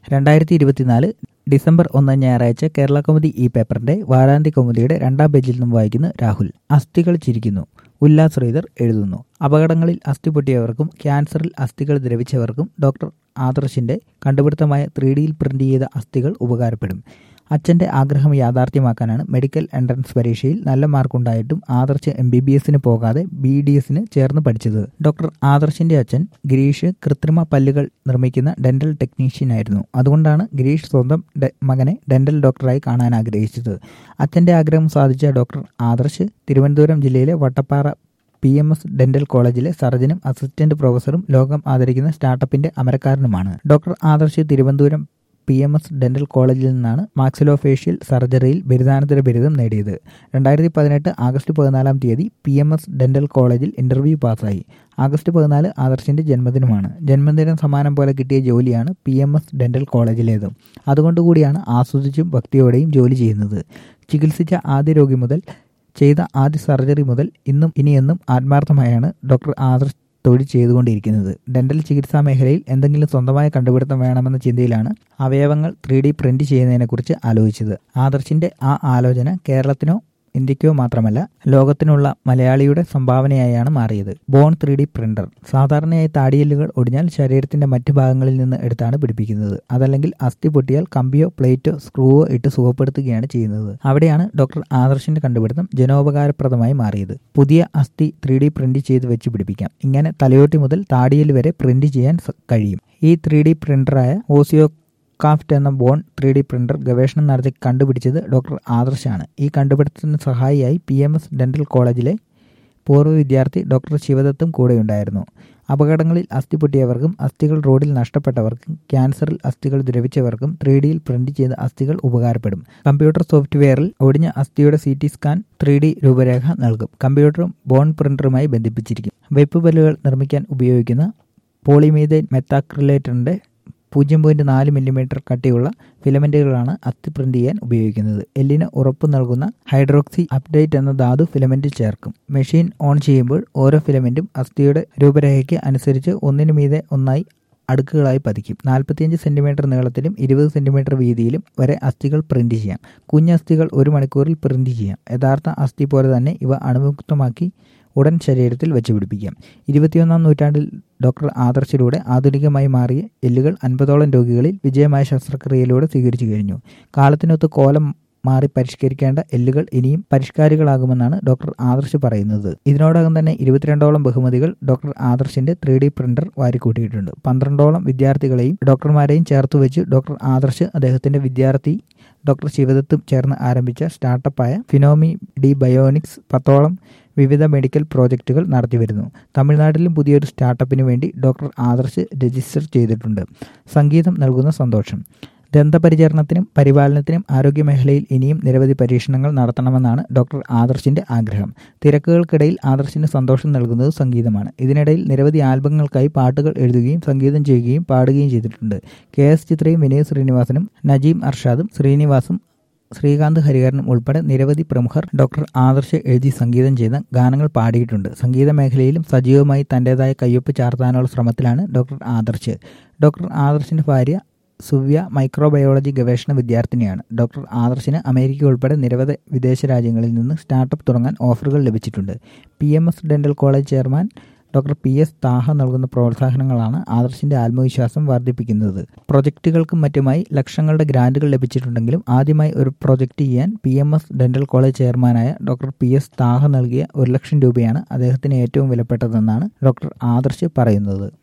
രണ്ടായിരത്തി ഇരുപത്തിനാല് ഡിസംബർ ഒന്ന് ഞായറാഴ്ച കേരള കൗമുദി ഈ പേപ്പറിന്റെ വാരാന്ത്യ കൗമുദിയുടെ രണ്ടാം പേജിൽ നിന്നും വായിക്കുന്നു രാഹുൽ അസ്ഥികൾ ചിരിക്കുന്നു ഉല്ലാസ് ശ്രീധർ എഴുതുന്നു അപകടങ്ങളിൽ അസ്ഥി പൊട്ടിയവർക്കും ക്യാൻസറിൽ അസ്ഥികൾ ദ്രവിച്ചവർക്കും ഡോക്ടർ ആദർശിന്റെ കണ്ടുപിടുത്തമായ ത്രീ ഡിയിൽ പ്രിന്റ് ചെയ്ത അസ്ഥികൾ ഉപകാരപ്പെടും അച്ഛന്റെ ആഗ്രഹം യാഥാർത്ഥ്യമാക്കാനാണ് മെഡിക്കൽ എൻട്രൻസ് പരീക്ഷയിൽ നല്ല മാർക്കുണ്ടായിട്ടും ആദർശ് എം ബി ബി എസിന് പോകാതെ ബി ഡി എസിന് ചേർന്ന് പഠിച്ചത് ഡോക്ടർ ആദർശിന്റെ അച്ഛൻ ഗിരീഷ് കൃത്രിമ പല്ലുകൾ നിർമ്മിക്കുന്ന ഡെന്റൽ ടെക്നീഷ്യനായിരുന്നു അതുകൊണ്ടാണ് ഗിരീഷ് സ്വന്തം മകനെ ഡെന്റൽ ഡോക്ടറായി കാണാൻ ആഗ്രഹിച്ചത് അച്ഛന്റെ ആഗ്രഹം സാധിച്ച ഡോക്ടർ ആദർശ് തിരുവനന്തപുരം ജില്ലയിലെ Vattappara P M S dental കോളേജിലെ സർജനും അസിസ്റ്റന്റ് പ്രൊഫസറും ലോകം ആദരിക്കുന്ന സ്റ്റാർട്ടപ്പിന്റെ അമരക്കാരനുമാണ് doctor Adarsh Thiruvananthapuram P M S dental കോളേജിൽ നിന്നാണ് മാക്സിലോഫേഷ്യൽ സർജറിയിൽ ബിരുദാനന്തര ബിരുദം നേടിയത് രണ്ടായിരത്തി പതിനെട്ട് ആഗസ്റ്റ് പതിനാലാം തീയതി പി എം എസ് ഡെന്റൽ കോളേജിൽ ഇന്റർവ്യൂ പാസ്സായി ആഗസ്റ്റ് പതിനാല് ആദർശിന്റെ ജന്മദിനമാണ് ജന്മദിനം സമാനം പോലെ കിട്ടിയ ജോലിയാണ് പി എം എസ് ഡെന്റൽ കോളേജിലേത് അതുകൊണ്ടുകൂടിയാണ് ആസ്വദിച്ചും ഭക്തിയോടെയും ജോലി ചെയ്യുന്നത് ചികിത്സിച്ച ആദ്യ രോഗി മുതൽ ചെയ്ത ആദ്യ സർജറി മുതൽ ഇന്നും ഇനിയെന്നും ആത്മാർത്ഥമായാണ് ഡോക്ടർ ആദർശ് തൊഴിൽ ചെയ്തുകൊണ്ടിരിക്കുന്നത് ഡെന്റൽ ചികിത്സാ മേഖലയിൽ എന്തെങ്കിലും സ്വന്തമായ കണ്ടുപിടുത്തം വേണമെന്ന ചിന്തയിലാണ് അവയവങ്ങൾ ത്രീ ഡി പ്രിന്റ് ചെയ്യുന്നതിനെക്കുറിച്ച് ആലോചിച്ചത് ആദർശിന്റെ ആ ആലോചന കേരളത്തിനോ ഇന്ത്യക്കോ മാത്രമല്ല ലോകത്തിനുള്ള മലയാളിയുടെ സംഭാവനയായാണ് മാറിയത് ബോൺ ത്രീ ഡി പ്രിന്റർ സാധാരണയായി താടിയെല്ലുകൾ ഒടിഞ്ഞാൽ ശരീരത്തിന്റെ മറ്റു ഭാഗങ്ങളിൽ നിന്ന് എടുത്താണ് പിടിപ്പിക്കുന്നത് അതല്ലെങ്കിൽ അസ്ഥി പൊട്ടിയാൽ കമ്പിയോ പ്ലേറ്റോ സ്ക്രൂവോ ഇട്ട് സുഖപ്പെടുത്തുകയാണ് ചെയ്യുന്നത് അവിടെയാണ് ഡോക്ടർ ആദർശിന്റെ കണ്ടുപിടുത്തം ജനോപകാരപ്രദമായി മാറിയത് പുതിയ അസ്ഥി ത്രീ ഡി പ്രിന്റ് ചെയ്ത് വെച്ച് പിടിപ്പിക്കാം ഇങ്ങനെ തലയോട്ടി മുതൽ താടിയെല്ല് വരെ പ്രിന്റ് ചെയ്യാൻ കഴിയും ഈ ത്രീ ഡി പ്രിന്ററായ ഓസിയോ കാഫ്റ്റ് എന്ന ബോൺ ത്രീ ഡി പ്രിന്റർ ഗവേഷണം നടത്തി കണ്ടുപിടിച്ചത് ഡോക്ടർ ആദർശാണ് ഈ കണ്ടുപിടുത്തത്തിന് സഹായിയായി പി എം എസ് ഡെന്റൽ കോളേജിലെ പൂർവ്വ വിദ്യാർത്ഥി ഡോക്ടർ ശിവദത്തും കൂടെയുണ്ടായിരുന്നു അപകടങ്ങളിൽ അസ്ഥി പൊട്ടിയവർക്കും അസ്ഥികൾ റോഡിൽ നഷ്ടപ്പെട്ടവർക്കും ക്യാൻസറിൽ അസ്ഥികൾ ദ്രവിച്ചവർക്കും ത്രീ ഡിയിൽ പ്രിന്റ് ചെയ്ത അസ്ഥികൾ ഉപകാരപ്പെടും കമ്പ്യൂട്ടർ സോഫ്റ്റ്വെയറിൽ ഒടിഞ്ഞ അസ്ഥിയുടെ C T scan three D രൂപരേഖ നൽകും കമ്പ്യൂട്ടറും ബോൺ പ്രിന്ററുമായി ബന്ധിപ്പിച്ചിരിക്കും വെപ്പ് പല്ലുകൾ നിർമ്മിക്കാൻ ഉപയോഗിക്കുന്ന പോളിമീതൈൻ മെത്താക്രിലേറ്ററിന്റെ പൂജ്യം പോയിന്റ് നാല് മില്ലിമീറ്റർ കട്ടിയുള്ള ഫിലമെന്റുകളാണ് അസ്ഥി പ്രിന്റ് ചെയ്യാൻ ഉപയോഗിക്കുന്നത് എല്ലിന് ഉറപ്പ് നൽകുന്ന ഹൈഡ്രോക്സി അപ്ഡേറ്റ് എന്ന ധാതു ഫിലമെന്റ് ചേർക്കും മെഷീൻ ഓൺ ചെയ്യുമ്പോൾ ഓരോ ഫിലമെന്റും അസ്ഥിയുടെ രൂപരേഖയ്ക്ക് അനുസരിച്ച് ഒന്നിനു മീതെ ഒന്നായി അടുക്കുകളായി പതിക്കും നാൽപ്പത്തിയഞ്ച് സെന്റിമീറ്റർ നീളത്തിലും ഇരുപത് സെന്റിമീറ്റർ വീതിയിലും വരെ അസ്ഥികൾ പ്രിന്റ് ചെയ്യാം കുഞ്ഞസ്ഥികൾ ഒരു മണിക്കൂറിൽ പ്രിന്റ് ചെയ്യാം യഥാർത്ഥ അസ്ഥി പോലെ തന്നെ ഇവ അണുമുക്തമാക്കി ഉടൻ ശരീരത്തിൽ വെച്ച് പിടിപ്പിക്കാം ഇരുപത്തിയൊന്നാം നൂറ്റാണ്ടിൽ ഡോക്ടർ ആദർശിലൂടെ ആധുനികമായി മാറിയ എല്ലുകൾ അൻപതോളം രോഗികളിൽ വിജയമായ ശസ്ത്രക്രിയയിലൂടെ സ്വീകരിച്ചു കഴിഞ്ഞു കാലത്തിനൊത്ത് കോലം മാറി പരിഷ്കരിക്കേണ്ട എല്ലുകൾ ഇനിയും പരിഷ്കാരികളാകുമെന്നാണ് ഡോക്ടർ ആദർശ് പറയുന്നത് ഇതിനോടകം തന്നെ ഇരുപത്തിരണ്ടോളം ബഹുമതികൾ ഡോക്ടർ ആദർശിന്റെ ത്രീ ഡി പ്രിന്റർ വാരിക്കൂട്ടിയിട്ടുണ്ട് പന്ത്രണ്ടോളം വിദ്യാർത്ഥികളെയും ഡോക്ടർമാരെയും ചേർത്ത് വെച്ച് ഡോക്ടർ ആദർശ് അദ്ദേഹത്തിന്റെ വിദ്യാർത്ഥി ഡോക്ടർ ശിവദത്തും ചേർന്ന് ആരംഭിച്ച സ്റ്റാർട്ടപ്പായ ഫിനോമി ഡി ബയോണിക്സ് പത്തോളം വിവിധ മെഡിക്കൽ പ്രോജക്റ്റുകൾ നടത്തിവരുന്നു തമിഴ്നാട്ടിലും പുതിയൊരു സ്റ്റാർട്ടപ്പിന് വേണ്ടി ഡോക്ടർ ആദർശ് രജിസ്റ്റർ ചെയ്തിട്ടുണ്ട് സംഗീതം നൽകുന്ന സന്തോഷം ദന്തപരിചരണത്തിനും പരിപാലനത്തിനും ആരോഗ്യമേഖലയിൽ ഇനിയും നിരവധി പരീക്ഷണങ്ങൾ നടത്തണമെന്നാണ് ഡോക്ടർ ആദർശിന്റെ ആഗ്രഹം തിരക്കുകൾക്കിടയിൽ ആദർശിന് സന്തോഷം നൽകുന്നത് സംഗീതമാണ് ഇതിനിടയിൽ നിരവധി ആൽബങ്ങൾക്കായി പാട്ടുകൾ എഴുതുകയും സംഗീതം ചെയ്യുകയും പാടുകയും ചെയ്തിട്ടുണ്ട് കെ എസ് ചിത്രയും വിനയ് ശ്രീനിവാസനും നജീം അർഷാദും ശ്രീനിവാസും ശ്രീകാന്ത് ഹരിഹരനും ഉൾപ്പെടെ നിരവധി പ്രമുഖർ ഡോക്ടർ ആദർശ് എഴുതി സംഗീതം ചെയ്ത ഗാനങ്ങൾ പാടിയിട്ടുണ്ട് സംഗീത മേഖലയിലും സജീവമായി തൻ്റെതായ കയ്യൊപ്പ് ചാർത്താനുള്ള ശ്രമത്തിലാണ് ഡോക്ടർ ആദർശ് ഡോക്ടർ ആദർശിന്റെ ഭാര്യ സുവ്യ മൈക്രോബയോളജി ഗവേഷണ വിദ്യാർത്ഥിനിയാണ് ഡോക്ടർ ആദർശിന് അമേരിക്ക ഉൾപ്പെടെ നിരവധി വിദേശ രാജ്യങ്ങളിൽ നിന്ന് സ്റ്റാർട്ടപ്പ് തുടങ്ങാൻ ഓഫറുകൾ ലഭിച്ചിട്ടുണ്ട് P M S dental college chairman doctor P S Thaha നൽകുന്ന പ്രോത്സാഹനങ്ങളാണ് ആദർശിന്റെ ആത്മവിശ്വാസം വർദ്ധിപ്പിക്കുന്നത് പ്രൊജക്റ്റുകൾക്കും മറ്റുമായി ലക്ഷങ്ങളുടെ ഗ്രാന്റുകൾ ലഭിച്ചിട്ടുണ്ടെങ്കിലും ആദ്യമായി ഒരു പ്രൊജക്റ്റ് ചെയ്യാൻ P M S dental college ചെയർമാനായ ഡോക്ടർ പി എസ് താഹ നൽകിയ ഒരു ലക്ഷം രൂപയാണ് അദ്ദേഹത്തിന് ഏറ്റവും വിലപ്പെട്ടതെന്നാണ് ഡോക്ടർ ആദർശ് പറയുന്നത്